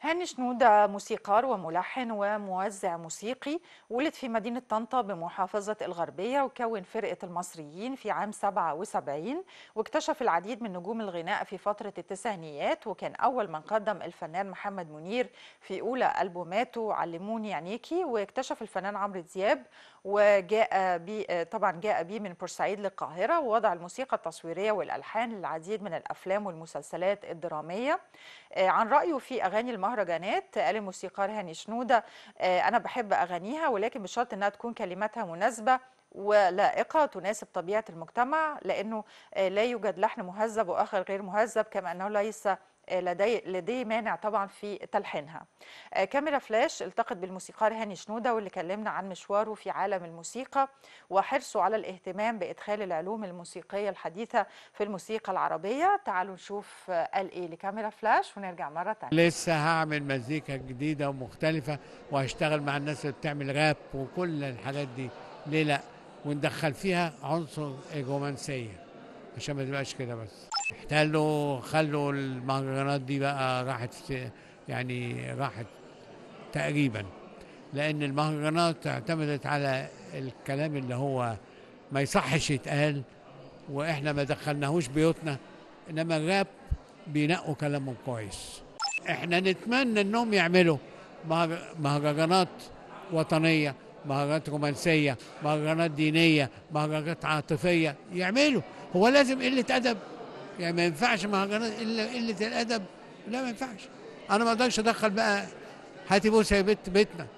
هاني شنودة موسيقار وملحن وموزع موسيقي ولد في مدينة طنطا بمحافظة الغربية وكون فرقة المصريين في عام 77 واكتشف العديد من نجوم الغناء في فترة التسعينيات وكان أول من قدم الفنان محمد منير في أولى ألبوماته علموني عينيكي واكتشف الفنان عمرو دياب وجاء بي طبعا جاء بيه من بورسعيد للقاهرة ووضع الموسيقى التصويرية والألحان للعديد من الأفلام والمسلسلات الدرامية عن رأيه في أغاني المهرجانات قال الموسيقار هاني شنودة أنا بحب أغانيها ولكن بشرط أنها تكون كلماتها مناسبة ولائقة تناسب طبيعة المجتمع لأنه لا يوجد لحن مهذب وآخر غير مهذب كما أنه ليس لدي لديه مانع طبعا في تلحينها كاميرا فلاش التقت بالموسيقار هاني شنودة واللي كلمنا عن مشواره في عالم الموسيقى وحرصه على الاهتمام بإدخال العلوم الموسيقية الحديثة في الموسيقى العربية تعالوا نشوف قال إيه لكاميرا فلاش ونرجع مرة تانية لسه هعمل مزيكا جديدة ومختلفة وهشتغل مع الناس اللي بتعمل راب وكل الحاجات دي ليه لا وندخل فيها عنصر الرومانسية عشان ما تبقاش كده بس احتلوا خلوا المهرجانات دي بقى راحت في يعني راحت تقريبا لان المهرجانات اعتمدت على الكلام اللي هو ما يصحش يتقال واحنا ما دخلناهوش بيوتنا انما الراب بينقوا كلامهم كويس احنا نتمنى انهم يعملوا مهرجانات وطنيه مهرجانات رومانسيه مهرجانات دينيه مهرجانات عاطفيه يعملوا هو لازم قله ادب يعني ما ينفعش مهرجانات الا قله الادب لا ما ينفعش انا ما اقدرش ادخل بقى هاتي بوسه يا بيت بيتنا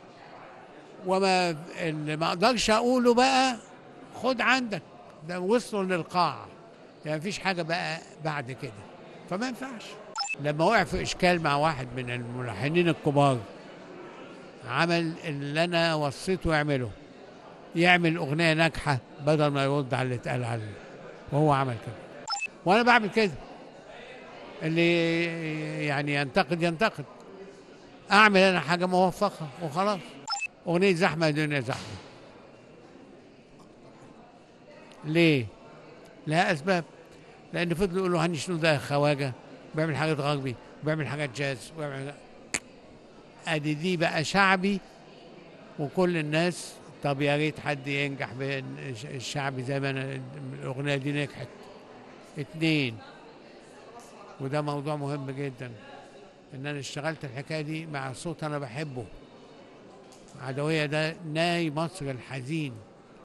وما اللي ما اقدرش اقوله بقى خد عندك ده وصلوا للقاع يعني مفيش حاجه بقى بعد كده فما ينفعش لما وقع في اشكال مع واحد من الملحنين الكبار عمل اللي انا وصيته يعمله يعمل اغنيه ناجحه بدل ما يرد على اللي اتقال عليه وهو عمل كده وانا بعمل كده اللي يعني ينتقد ينتقد اعمل انا حاجه موفقه وخلاص اغنيه زحمه يا دنيا زحمه ليه لها اسباب لان فضلوا يقولوا هاني شنو ده خواجه بيعمل حاجات غربي بيعمل حاجات جاز بيعمل ادي دي بقى شعبي وكل الناس طب يا ريت حد ينجح بالشعبي زي ما انا الاغنيه دي نجحت اتنين وده موضوع مهم جدا ان انا اشتغلت الحكايه دي مع صوت انا بحبه عدويه ده ناي مصر الحزين